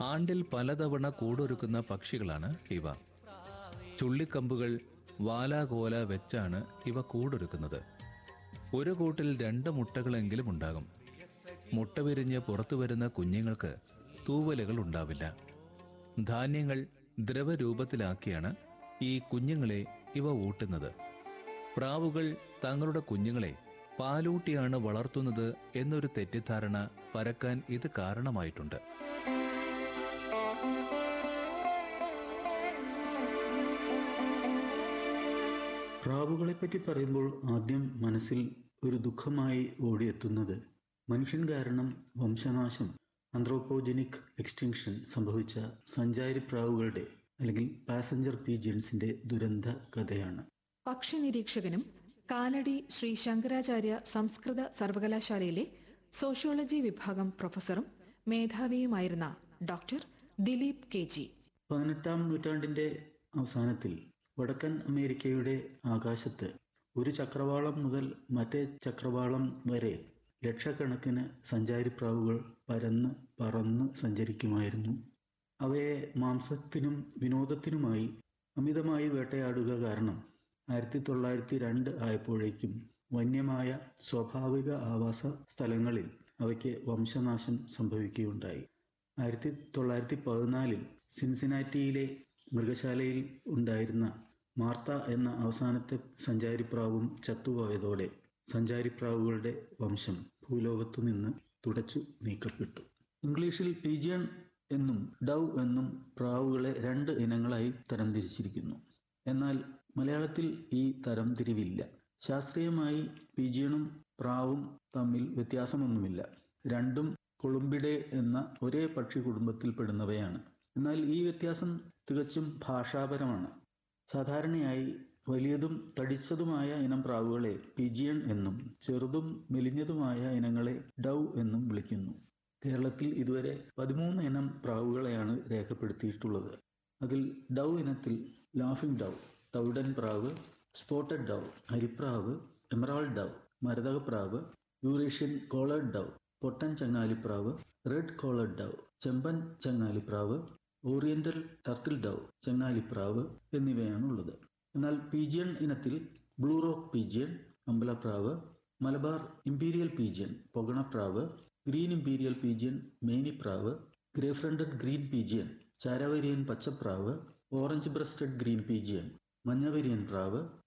ആണ്ടിൽ പലതവണ കൂടൊരുക്കുന്ന പക്ഷികളാണ് ഇവ ചുള്ളിക്കമ്പുകൾ വാലാകോല വെച്ചാണ് ഇവ കൂടൊരുക്കുന്നത് ഒരു കൂട്ടിൽ രണ്ട് മുട്ടകളെങ്കിലും ഉണ്ടാകും മുട്ട വിരിഞ്ഞ് പുറത്തു വരുന്ന കുഞ്ഞുങ്ങൾക്ക് തൂവലുകൾ ഉണ്ടാവില്ല ധാന്യങ്ങൾ ദ്രവരൂപത്തിലാക്കിയാണ് ഈ കുഞ്ഞുങ്ങളെ ഇവ ഊട്ടുന്നത് പ്രാവുകൾ തങ്ങളുടെ കുഞ്ഞുങ്ങളെ പാലൂട്ടിയാണ് വളർത്തുന്നത് എന്നൊരു തെറ്റിദ്ധാരണ പരക്കാൻ ഇത് കാരണമായിട്ടുണ്ട് പ്രാവുകളെപ്പറ്റി പറയുമ്പോൾ ആദ്യം മനസ്സിൽ ഒരു ദുഃഖമായി ഓടിയെത്തുന്നത് മനുഷ്യൻ കാരണം വംശനാശം ആന്ത്രോപോജനിക് എക്സ്റ്റിങ്ഷൻ സംഭവിച്ച സഞ്ചാരി പ്രാവുകളുടെ അല്ലെങ്കിൽ പാസഞ്ചർ പീജിയൻസിന്റെ ദുരന്ത കഥയാണ് പക്ഷി നിരീക്ഷകനും കാലടി ശ്രീ ശങ്കരാചാര്യ സംസ്കൃത സർവകലാശാലയിലെ സോഷ്യോളജി വിഭാഗം പ്രൊഫസറും മേധാവിയുമായിരുന്ന ഡോക്ടർ ദിലീപ് കെ ജി പതിനെട്ടാം നൂറ്റാണ്ടിന്റെ അവസാനത്തിൽ വടക്കൻ അമേരിക്കയുടെ ആകാശത്ത് ഒരു ചക്രവാളം മുതൽ മറ്റേ ചക്രവാളം വരെ ലക്ഷക്കണക്കിന് സഞ്ചാരിപ്രാവുകൾ പരന്ന് പറന്ന് സഞ്ചരിക്കുമായിരുന്നു അവയെ മാംസത്തിനും വിനോദത്തിനുമായി അമിതമായി വേട്ടയാടുക കാരണം ആയിരത്തി തൊള്ളായിരത്തി രണ്ട് ആയപ്പോഴേക്കും വന്യമായ സ്വാഭാവിക ആവാസ സ്ഥലങ്ങളിൽ അവയ്ക്ക് വംശനാശം സംഭവിക്കുകയുണ്ടായി ആയിരത്തി തൊള്ളായിരത്തി പതിനാലിൽ സിൻസിനാറ്റിയിലെ മൃഗശാലയിൽ ഉണ്ടായിരുന്ന മാർത്ത എന്ന അവസാനത്തെ സഞ്ചാരിപ്രാവും ചത്തുപോയതോടെ സഞ്ചാരിപ്രാവുകളുടെ വംശം ഭൂലോകത്തു നിന്ന് തുടച്ചു നീക്കപ്പെട്ടു ഇംഗ്ലീഷിൽ പീജിയൺ എന്നും ഡവ് എന്നും പ്രാവുകളെ രണ്ട് ഇനങ്ങളായി തരംതിരിച്ചിരിക്കുന്നു എന്നാൽ മലയാളത്തിൽ ഈ തരംതിരിവില്ല ശാസ്ത്രീയമായി പീജിയണും പ്രാവും തമ്മിൽ വ്യത്യാസമൊന്നുമില്ല രണ്ടും കൊളുംബിഡെ എന്ന ഒരേ പക്ഷി കുടുംബത്തിൽപ്പെടുന്നവയാണ് എന്നാൽ ഈ വ്യത്യാസം തികച്ചും ഭാഷാപരമാണ് സാധാരണയായി വലിയതും തടിച്ചതുമായ ഇനം പ്രാവുകളെ പിജിയൺ എന്നും ചെറുതും മെലിഞ്ഞതുമായ ഇനങ്ങളെ ഡവ് എന്നും വിളിക്കുന്നു കേരളത്തിൽ ഇതുവരെ പതിമൂന്ന് ഇനം പ്രാവുകളെയാണ് രേഖപ്പെടുത്തിയിട്ടുള്ളത് അതിൽ ഡവ് ഇനത്തിൽ ലാഫിംഗ് ഡവ് തവിടൻ പ്രാവ് സ്പോട്ടഡ് ഡവ് അരിപ്രാവ് എമറാൾഡ് ഡവ് മരതകപ്രാവ് യൂറേഷ്യൻ കോളേഡ് ഡവ് പൊട്ടൻ ചങ്ങാലിപ്രാവ് റെഡ് കോളേഡ് ഡവ് ചെമ്പൻ ചങ്ങാലിപ്രാവ് ഓറിയന്റൽ ടർട്ടിൽ ഡവ് ചങ്ങാലിപ്രാവ് എന്നിവയാണുള്ളത് എന്നാൽ പീജിയൺ ഇനത്തിൽ ബ്ലൂ റോക്ക് പീജിയൺ അമ്പലപ്രാവ് മലബാർ ഇമ്പീരിയൽ പീജിയൻ പൊഗണപ്രാവ് ഗ്രീൻ ഇമ്പീരിയൽ പീജിയൻ മേനിപ്രാവ് ഗ്രേ ഫ്രണ്ടഡ് ഗ്രീൻ പീജിയൻ ചാരവരിയൻ പച്ചപ്രാവ് ഓറഞ്ച് ബ്രസ്റ്റഡ് ഗ്രീൻ പീജിയൻ മഞ്ഞവരിയൻ പ്രാവ്